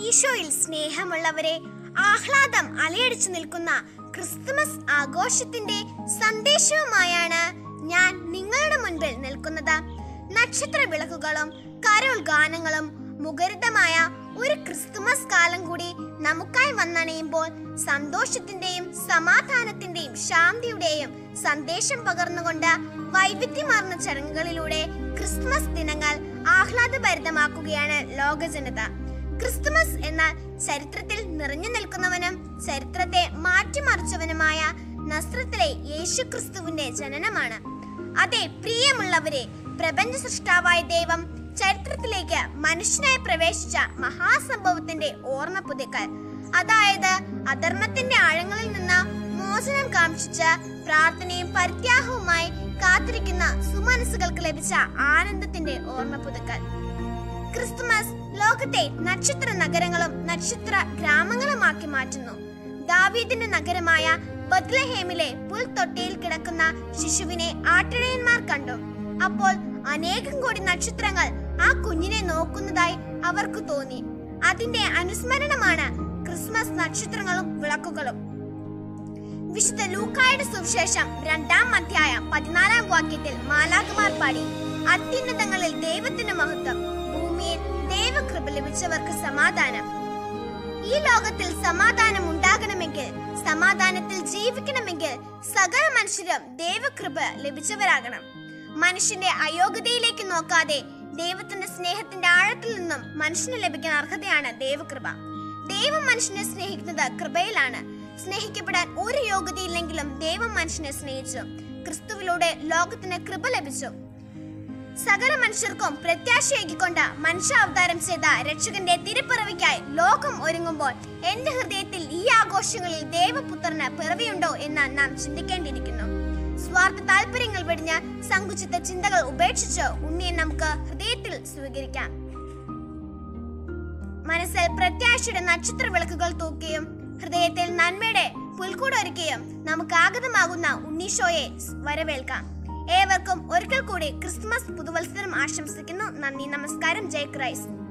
ഈശോയിൽ സ്നേഹമുള്ളവരെ ആഹ്ലാദം അലയടിച്ചു നിൽക്കുന്ന ക്രിസ്തുമസ് ആഘോഷത്തിന്റെ സന്ദേശവുമായാണ് ഞാൻ നിങ്ങളുടെ മുൻപിൽ നിൽക്കുന്നത് നക്ഷത്ര വിളക്കുകളും കരോൾ ഗാനങ്ങളും മുഖരിതമായ ഒരു ക്രിസ്തുമസ് കാലം കൂടി നമുക്കായി വന്നണയുമ്പോൾ സന്തോഷത്തിന്റെയും സമാധാനത്തിന്റെയും ശാന്തിയുടെയും സന്ദേശം പകർന്നുകൊണ്ട് വൈവിധ്യമാർന്ന ചടങ്ങുകളിലൂടെ ക്രിസ്തുമസ് ദിനങ്ങൾ ആഹ്ലാദഭരിതമാക്കുകയാണ് ലോകജനത ക്രിസ്തുമസ് എന്നാൽ ചരിത്രത്തിൽ നിറഞ്ഞു നിൽക്കുന്നവനും ചരിത്രത്തെ മാറ്റിമറിച്ചവനുമായ നസ്രത്തിലെ യേശു ക്രിസ്തുവിന്റെ ജനനമാണ് അതെ പ്രിയമുള്ളവരെ പ്രപഞ്ച സൃഷ്ടാവായ ദൈവം ചരിത്രത്തിലേക്ക് മനുഷ്യനായി പ്രവേശിച്ച മഹാസംഭവത്തിന്റെ ഓർമ്മ പുതുക്കൽ അതായത് അധർമ്മത്തിന്റെ ആഴങ്ങളിൽ നിന്ന് മോചനം കാംക്ഷിച്ച് പ്രാർത്ഥനയും പരിത്യാഹവുമായി കാത്തിരിക്കുന്ന സുമനസ്സുകൾക്ക് ലഭിച്ച ആനന്ദത്തിന്റെ ഓർമ്മ പുതുക്കൽ ക്രിസ്തുമസ് ലോകത്തെ നക്ഷത്ര നഗരങ്ങളും നക്ഷത്ര ഗ്രാമങ്ങളുമാക്കി മാറ്റുന്നു ദാവീദിന്റെ നഗരമായ ബദ്ലഹേമിലെ പുൽത്തൊട്ടിയിൽ കിടക്കുന്ന ശിശുവിനെ ആട്ടിടയന്മാർ കണ്ടു അപ്പോൾ അനേകം കോടി നക്ഷത്രങ്ങൾ ആ കുഞ്ഞിനെ നോക്കുന്നതായി അവർക്ക് തോന്നി അതിന്റെ അനുസ്മരണമാണ് ക്രിസ്മസ് നക്ഷത്രങ്ങളും വിളക്കുകളും വിശുദ്ധ ലൂക്കായുടെ സുവിശേഷം രണ്ടാം അധ്യായം പതിനാലാം വാക്യത്തിൽ മാലാകുമാർ പാടി അത്യുന്നതങ്ങളിൽ ദൈവത്തിന്റെ മഹത്വം ഭൂമിയിൽ ദൈവകൃപ ലഭിച്ചവർക്ക് സമാധാനം ഈ ലോകത്തിൽ സമാധാനം ഉണ്ടാകണമെങ്കിൽ സമാധാനത്തിൽ ജീവിക്കണമെങ്കിൽ സകല മനുഷ്യരും ദൈവകൃപ ലഭിച്ചവരാകണം മനുഷ്യന്റെ അയോഗ്യതയിലേക്ക് നോക്കാതെ ദൈവത്തിന്റെ സ്നേഹത്തിന്റെ ആഴത്തിൽ നിന്നും മനുഷ്യന് ലഭിക്കുന്ന അർഹതയാണ് ദൈവകൃപ ദൈവം മനുഷ്യനെ സ്നേഹിക്കുന്നത് കൃപയിലാണ് സ്നേഹിക്കപ്പെടാൻ ഒരു യോഗ്യതയില്ലെങ്കിലും ദൈവം മനുഷ്യനെ സ്നേഹിച്ചു ക്രിസ്തുവിലൂടെ ലോകത്തിന് കൃപ ലഭിച്ചു സകല മനുഷ്യർക്കും പ്രത്യാശയേകിക്കൊണ്ട് മനുഷ്യാവതാരം ചെയ്ത രക്ഷകന്റെ തിരുപ്പിറവിക്കായി ലോകം ഒരുങ്ങുമ്പോൾ എന്റെ ഹൃദയത്തിൽ ഈ ആഘോഷങ്ങളിൽ ദേവപുത്രന് പിറവിയുണ്ടോ എന്ന് നാം ചിന്തിക്കേണ്ടിയിരിക്കുന്നു സ്വാർത്ഥ താല്പര്യങ്ങൾ വെടിഞ്ഞ് സങ്കുചിത ചിന്തകൾ ഉപേക്ഷിച്ച് ഉണ്ണിയെ നമുക്ക് ഹൃദയത്തിൽ സ്വീകരിക്കാം മനസ്സിൽ പ്രത്യാശയുടെ നക്ഷത്ര വിളക്കുകൾ തൂക്കുകയും ഹൃദയത്തിൽ നന്മയുടെ പുൽക്കൂടൊരുക്കുകയും നമുക്ക് ആഗതമാകുന്ന ഉണ്ണീഷോയെ വരവേൽക്കാം ഏവർക്കും ഒരിക്കൽ കൂടി ക്രിസ്മസ് പുതുവത്സരം ആശംസിക്കുന്നു നന്ദി നമസ്കാരം ജയ് ക്രൈസ്റ്റ്